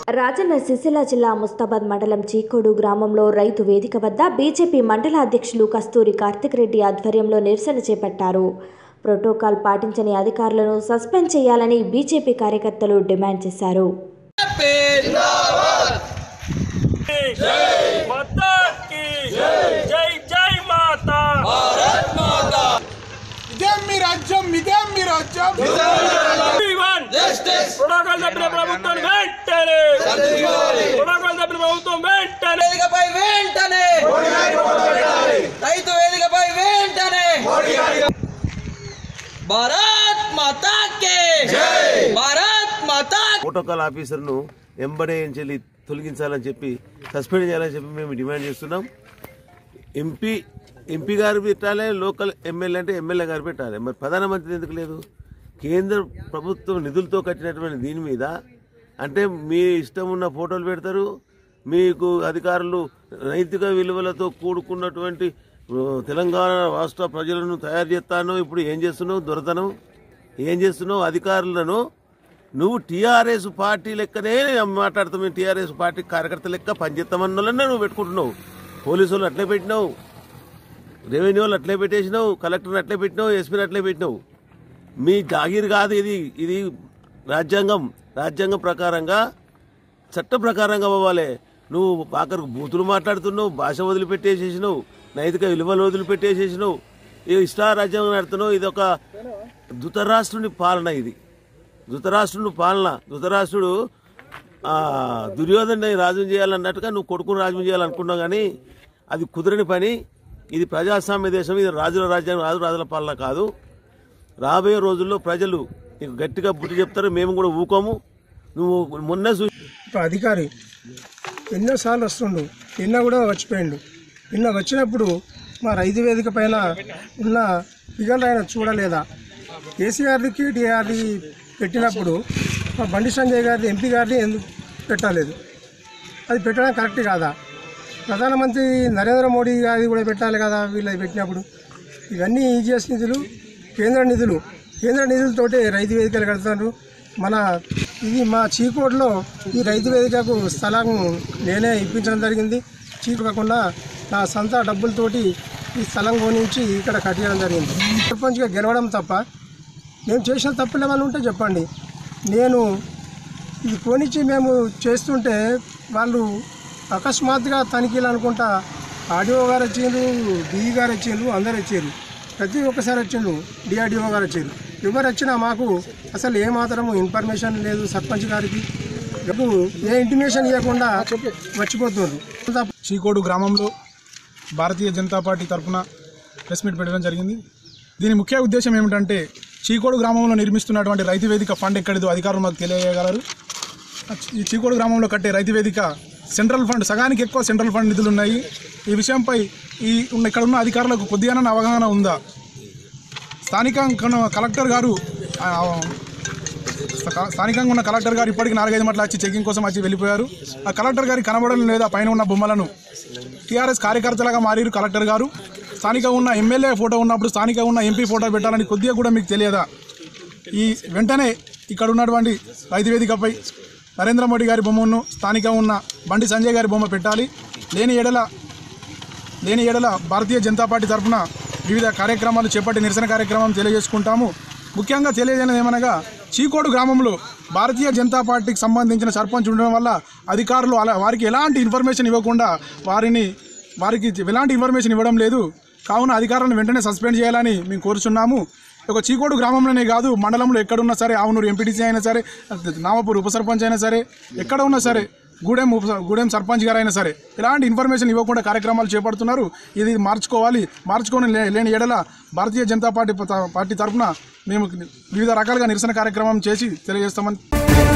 రాజన్న సిరిసిల్ల జిల్లా ముస్తాబాద్ మండలం చీకోడు గ్రామంలో రైతు వేదిక వద్ద బీజేపీ మండల అధ్యక్షులు కస్తూరి కార్తిక్ రెడ్డి ఆధ్వర్యంలో నిరసన చేపట్టారు ప్రోటోకాల్ పాటించని అధికారులను సస్పెండ్ చేయాలని బీజేపీ కార్యకర్తలు డిమాండ్ చేశారు माता की जय जय माता ఇదేం మీ రాజ్యం ఇదేం మీ రాజ్యం वन ప్రోటోకాల్ తప్పిన ప్రభుత్వం వెంటనే ప్రోటోకాల్ తప్పిన ప్రభుత్వం వెంటనే వేదికపై వెంటనే రైతు వేదికపై వెంటనే భారత్ మాతా కే భారత్ మాతా ప్రోటోకాల్ ఆఫీసర్ను ఎంబడే చెల్లి తొలగించాలని చెప్పి సస్పెండ్ చేయాలని చెప్పి మేము డిమాండ్ చేస్తున్నాం ఎంపీ ఎంపీ గారు పెట్టాలి లోకల్ ఎమ్మెల్యే అంటే ఎమ్మెల్యే గారు పెట్టాలి మరి ప్రధానమంత్రి ఎందుకు లేదు కేంద్ర ప్రభుత్వం నిధులతో కట్టినటువంటి దీని మీద అంటే మీ ఇష్టం ఉన్న ఫోటోలు పెడతారు మీకు అధికారులు నైతిక విలువలతో కూడుకున్నటువంటి ఆ, తెలంగాణ రాష్ట్ర ప్రజలను తయారు చేస్తాను ఇప్పుడు ఏం చేస్తున్నావు దొరతనం ఏం చేస్తున్నావు అధికారులను నువ్వు టీఆర్ఎస్ పార్టీ లెక్కనే మాట్లాడుతావు మేము టీఆర్ఎస్ పార్టీ కార్యకర్త లెక్క పనిచేస్తామన్న వాళ్ళనే నువ్వు పెట్టుకుంటున్నావు పోలీసు వాళ్ళు అట్లే పెట్టినావు రెవెన్యూ వాళ్ళు అట్లే పెట్టేసినావు కలెక్టర్ని అట్లే పెట్టినావు ఎస్పీని అట్లే పెట్టినావు మీ జాగీర్ కాదు ఇది ఇది రాజ్యాంగం రాజ్యాంగం ప్రకారంగా చట్ట ప్రకారంగా పోవాలి నువ్వు ఆఖరికి బూతులు మాట్లాడుతున్నావు భాష వదిలిపెట్టేసేసినావు నైతిక విలువలు వదిలిపెట్టేసేసినావు ఈ ఇష్టా రాజ్యాంగం నడుతున్నావు ఇది ఒక ధృతరాష్ట్రుని పాలన ఇది ధృతరాష్ట్రుని పాలన ధృతరాష్ట్రుడు ఆ, దుర్యోధన్ని రాజ్యం చేయాలన్నట్టుగా నువ్వు కొడుకుని రాజ్యం చేయాలనుకున్నావు కానీ అది కుదరని పని ఇది ప్రజాస్వామ్య దేశం ఇది రాజుల రాజ్యం రాజు రాజుల పాలన కాదు రాబోయే రోజుల్లో ప్రజలు నీకు గట్టిగా బుద్ధి చెప్తారు మేము కూడా ఊకోము నువ్వు మొన్న చూ ఒక అధికారి ఎన్నోసార్లు వస్తుండు నిన్న కూడా వచ్చిపోయిండు నిన్న వచ్చినప్పుడు మా రైతు వేదిక పైన ఉన్న ఫిగర్లు ఆయన చూడలేదా కేసీఆర్ది కేటీఆర్ది పెట్టినప్పుడు మా బండి సంజయ్ గారిది ఎంపీ గారిది ఎందుకు పెట్టలేదు అది పెట్టడం కరెక్ట్ కాదా ప్రధానమంత్రి నరేంద్ర మోడీ గారి కూడా పెట్టాలి కదా వీళ్ళు పెట్టినప్పుడు ఇవన్నీ ఈజీఎస్ నిధులు కేంద్ర నిధులు కేంద్ర నిధులతోటే రైతు వేదికలు కడుతున్నారు మన ఇది మా చీకోట్లో ఈ రైతు వేదికకు స్థలం నేనే ఇప్పించడం జరిగింది చీకు కాకుండా నా సొంత డబ్బులతోటి ఈ స్థలం కొనించి ఇక్కడ కట్టడం జరిగింది సర్పంచ్గా గెలవడం తప్ప మేము చేసిన తప్పులు ఏమైనా ఉంటే చెప్పండి నేను ఇది కొనిచ్చి మేము చేస్తుంటే వాళ్ళు అకస్మాత్తుగా తనిఖీలు అనుకుంటా ఆర్డీఓ గారు వచ్చిండ్రు డిఈ గారు వచ్చిండ్రు అందరు వచ్చారు ప్రతి ఒక్కసారి వచ్చిండ్రు డిఆర్డిఓ గారు వచ్చారు ఎవరు వచ్చినా మాకు అసలు ఏమాత్రము ఇన్ఫర్మేషన్ లేదు సర్పంచ్ గారికి మాకు ఏ ఇంటిమేషన్ ఇవ్వకుండా మర్చిపోతున్నారు చీకోడు గ్రామంలో భారతీయ జనతా పార్టీ తరఫున ప్రెస్ మీట్ పెట్టడం జరిగింది దీని ముఖ్య ఉద్దేశం ఏమిటంటే చీకోడు గ్రామంలో నిర్మిస్తున్నటువంటి రైతు వేదిక ఫండ్ ఎక్కడిదో అధికారులు మాకు తెలియజేయగలరు ఈ చీకోడు గ్రామంలో కట్టే రైతు వేదిక సెంట్రల్ ఫండ్ సగానికి ఎక్కువ సెంట్రల్ ఫండ్ నిధులు ఉన్నాయి ఈ విషయంపై ఈ ఉన్న ఇక్కడ ఉన్న అధికారులకు కొద్దిగా అవగాహన ఉందా స్థానికంగా కలెక్టర్ గారు ఆ, స్థా- స్థానికంగా ఉన్న కలెక్టర్ గారు ఇప్పటికి నాలుగైదు మట్ల వచ్చి చెకింగ్ కోసం వచ్చి వెళ్ళిపోయారు ఆ కలెక్టర్ గారి కనబడడం లేదా పైన ఉన్న బొమ్మలను టీఆర్ఎస్ కార్యకర్తలుగా మారిరు కలెక్టర్ గారు స్థానికంగా ఉన్న ఎమ్మెల్యే ఫోటో ఉన్నప్పుడు స్థానికంగా ఉన్న ఎంపీ ఫోటో పెట్టాలని కొద్దిగా కూడా మీకు తెలియదా ఈ వెంటనే ఇక్కడ ఉన్నటువంటి రైతు వేదికపై నరేంద్ర మోడీ గారి బొమ్మను స్థానికంగా ఉన్న బండి సంజయ్ గారి బొమ్మ పెట్టాలి లేని ఎడల లేని ఏడల భారతీయ జనతా పార్టీ తరఫున వివిధ కార్యక్రమాలు చేపట్టి నిరసన కార్యక్రమం తెలియజేసుకుంటాము ముఖ్యంగా తెలియజేయడం ఏమనగా చీకోడు గ్రామంలో భారతీయ జనతా పార్టీకి సంబంధించిన సర్పంచ్ ఉండడం వల్ల అధికారులు అలా వారికి ఎలాంటి ఇన్ఫర్మేషన్ ఇవ్వకుండా వారిని వారికి ఎలాంటి ఇన్ఫర్మేషన్ ఇవ్వడం లేదు కావున అధికారులను వెంటనే సస్పెండ్ చేయాలని మేము కోరుచున్నాము ఒక చీకోడు గ్రామంలోనే కాదు మండలంలో ఎక్కడున్నా సరే ఆవునూరు ఎంపీటీసీ అయినా సరే నామపూర్ ఉప సర్పంచ్ అయినా సరే ఎక్కడ ఉన్నా సరే గూడెం ఉప గూడెం సర్పంచ్ గారు అయినా సరే ఎలాంటి ఇన్ఫర్మేషన్ ఇవ్వకుండా కార్యక్రమాలు చేపడుతున్నారు ఇది మార్చుకోవాలి మార్చుకొని లే- లేని ఏడల భారతీయ జనతా పార్టీ ప- పార్టీ తరఫున మేము వివిధ రకాలుగా నిరసన కార్యక్రమం చేసి తెలియజేస్తామని